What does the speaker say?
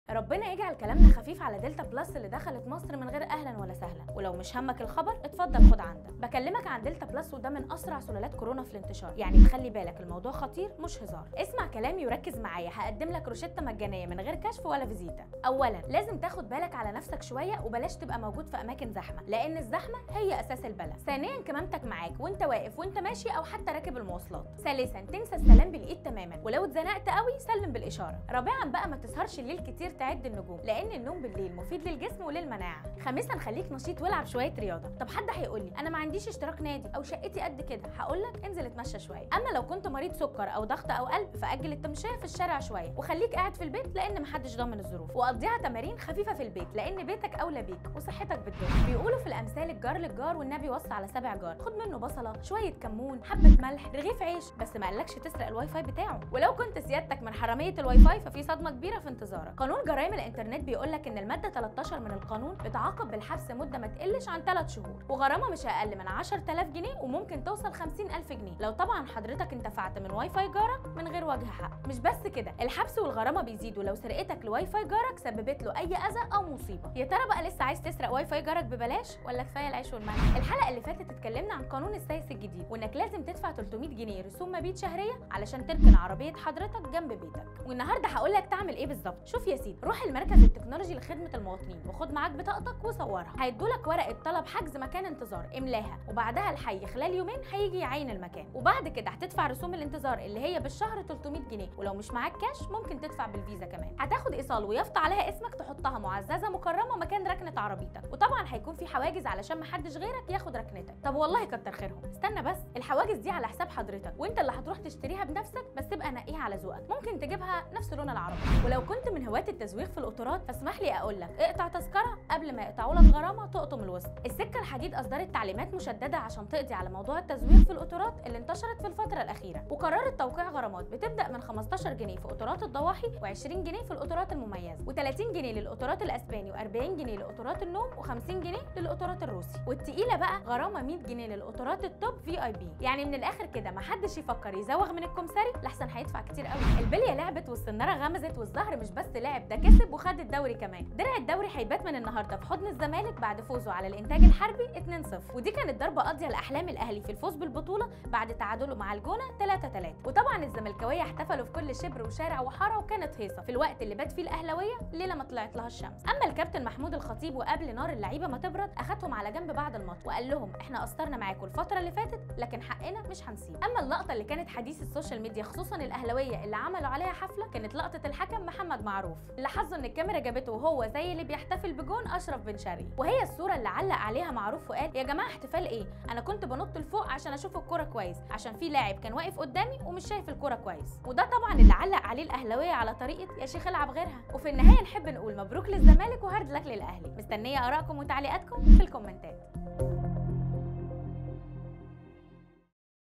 ربنا يجعل كلامنا خفيف على دلتا بلس اللي دخلت مصر من غير اهلا ولا سهلا ولو مش همك الخبر اتفضل خد عندك بكلمك عن دلتا بلس وده من اسرع سلالات كورونا في الانتشار يعني تخلي بالك الموضوع خطير مش هزار اسمع كلامي وركز معايا هقدم لك روشته مجانيه من غير كشف ولا فيزيتا اولا لازم تاخد بالك على نفسك شويه وبلاش تبقى موجود في اماكن زحمه لان الزحمه هي اساس البلاء ثانيا كمامتك معاك وانت واقف وانت ماشي او حتى راكب المواصلات ثالثا تنسى السلام بالايد تماما ولو اتزنقت قوي سلم بالاشاره رابعا بقى ما تسهرش الليل كتير تعد النجوم لان النوم بالليل مفيد للجسم وللمناعه خامسا خليك نشيط والعب شويه رياضه طب حد هيقول لي انا ما عنديش اشتراك نادي او شقتي قد كده هقول لك انزل اتمشى شويه اما لو كنت مريض سكر او ضغط او قلب فاجل التمشيه في الشارع شويه وخليك قاعد في البيت لان محدش ضامن الظروف وقضيها تمارين خفيفه في البيت لان بيتك اولى بيك وصحتك بتدوم بيقولوا في الامثال الجار للجار والنبي وصى على سبع جار خد منه بصله شويه كمون حبه ملح رغيف عيش بس ما قالكش تسرق الواي فاي بتاعه ولو كنت سيادتك من حراميه الواي فاي ففي صدمه كبيره في انتظارك قانون جرائم الانترنت بيقول لك ان الماده 13 من القانون بتعاقب بالحبس مده ما تقلش عن 3 شهور وغرامه مش اقل من 10000 جنيه وممكن توصل 50000 جنيه لو طبعا حضرتك انتفعت من واي فاي جارك من غير وجه حق مش بس كده الحبس والغرامه بيزيدوا لو سرقتك لواي فاي جارك سببت له اي اذى او مصيبه يا ترى بقى لسه عايز تسرق واي فاي جارك ببلاش ولا كفايه العيش والملح الحلقه اللي فاتت اتكلمنا عن قانون السايس الجديد وانك لازم تدفع 300 جنيه رسوم مبيت شهريه علشان تركن عربيه حضرتك جنب بيتك والنهارده هقول لك تعمل ايه بالظبط شوف يا سيدي روح المركز التكنولوجي لخدمه المواطنين وخد معاك بطاقتك وصورها هيدولك ورقه طلب حجز مكان انتظار املاها وبعدها الحي خلال يومين هيجي يعين المكان وبعد كده هتدفع رسوم الانتظار اللي هي بالشهر 300 جنيه ولو مش معاك كاش ممكن تدفع بالفيزا كمان هتاخد ايصال ويافطه عليها اسمك تحطها معززه مكرمه مكان ركنه عربيتك وطبعا هيكون في حواجز علشان محدش غيرك ياخد ركنتك طب والله كتر خيرهم استنى بس الحواجز دي على حساب حضرتك وانت اللي هتروح تشتريها بنفسك بس تبقى نقيها على ذوقك ممكن تجيبها نفس لون العربيه ولو كنت من هواة التزويق في القطارات فاسمح لي اقول لك اقطع تذكره قبل ما يقطعوا لك غرامه تقطم الوسط السكه الحديد اصدرت تعليمات مشدده عشان تقضي على موضوع التزويق في القطارات اللي انتشرت في الفتره الاخيره وقررت توقيع غرامات بتبدا من 15 جنيه في قطارات الضواحي و20 جنيه في القطارات المميزه و30 جنيه للقطارات الاسباني و40 جنيه لقطارات النوم و50 جنيه للقطارات الروسي والتقيله بقى غرامه 100 جنيه للقطارات التوب في اي بي يعني من الاخر كده محدش يفكر يزوغ من الكمساري لحسن هيدفع كتير قوي البليه لعبت والسناره غمزت والزهر مش بس لعب ده كسب وخد الدوري كمان درع الدوري هيبات من النهارده في حضن الزمالك بعد فوزه على الانتاج الحربي 2-0 ودي كانت ضربه قاضيه لاحلام الاهلي في الفوز بالبطوله بعد تعادله مع الجونه 3-3 وطبعا الزملكاويه احتفلوا في كل شبر وشارع وحاره وكانت هيصه في الوقت اللي بات فيه الاهلاويه ليله ما طلعت لها الشمس اما الكابتن محمود الخطيب وقبل نار اللعيبه ما تبرد اخدهم على جنب بعد الماتش وقال لهم احنا قصرنا معاكم الفتره اللي فاتت لكن حقنا مش هنسيب اما اللقطه اللي كانت حديث السوشيال ميديا خصوصا الاهلاويه اللي عملوا عليها حفله كانت لقطه الحكم محمد معروف اللي حظه ان الكاميرا جابته وهو زي اللي بيحتفل بجون اشرف بن شرقي وهي الصوره اللي علق عليها معروف وقال يا جماعه احتفال ايه انا كنت بنط لفوق عشان اشوف الكوره كويس عشان في لاعب كان واقف قدامي ومش شايف الكوره كويس وده طبعا اللي علق عليه الاهلاويه على طريقه يا شيخ العب غيرها وفي النهايه نحب نقول مبروك للزمالك وهارد لك للاهلي مستنيه ارائكم وتعليقاتكم في الكومنتات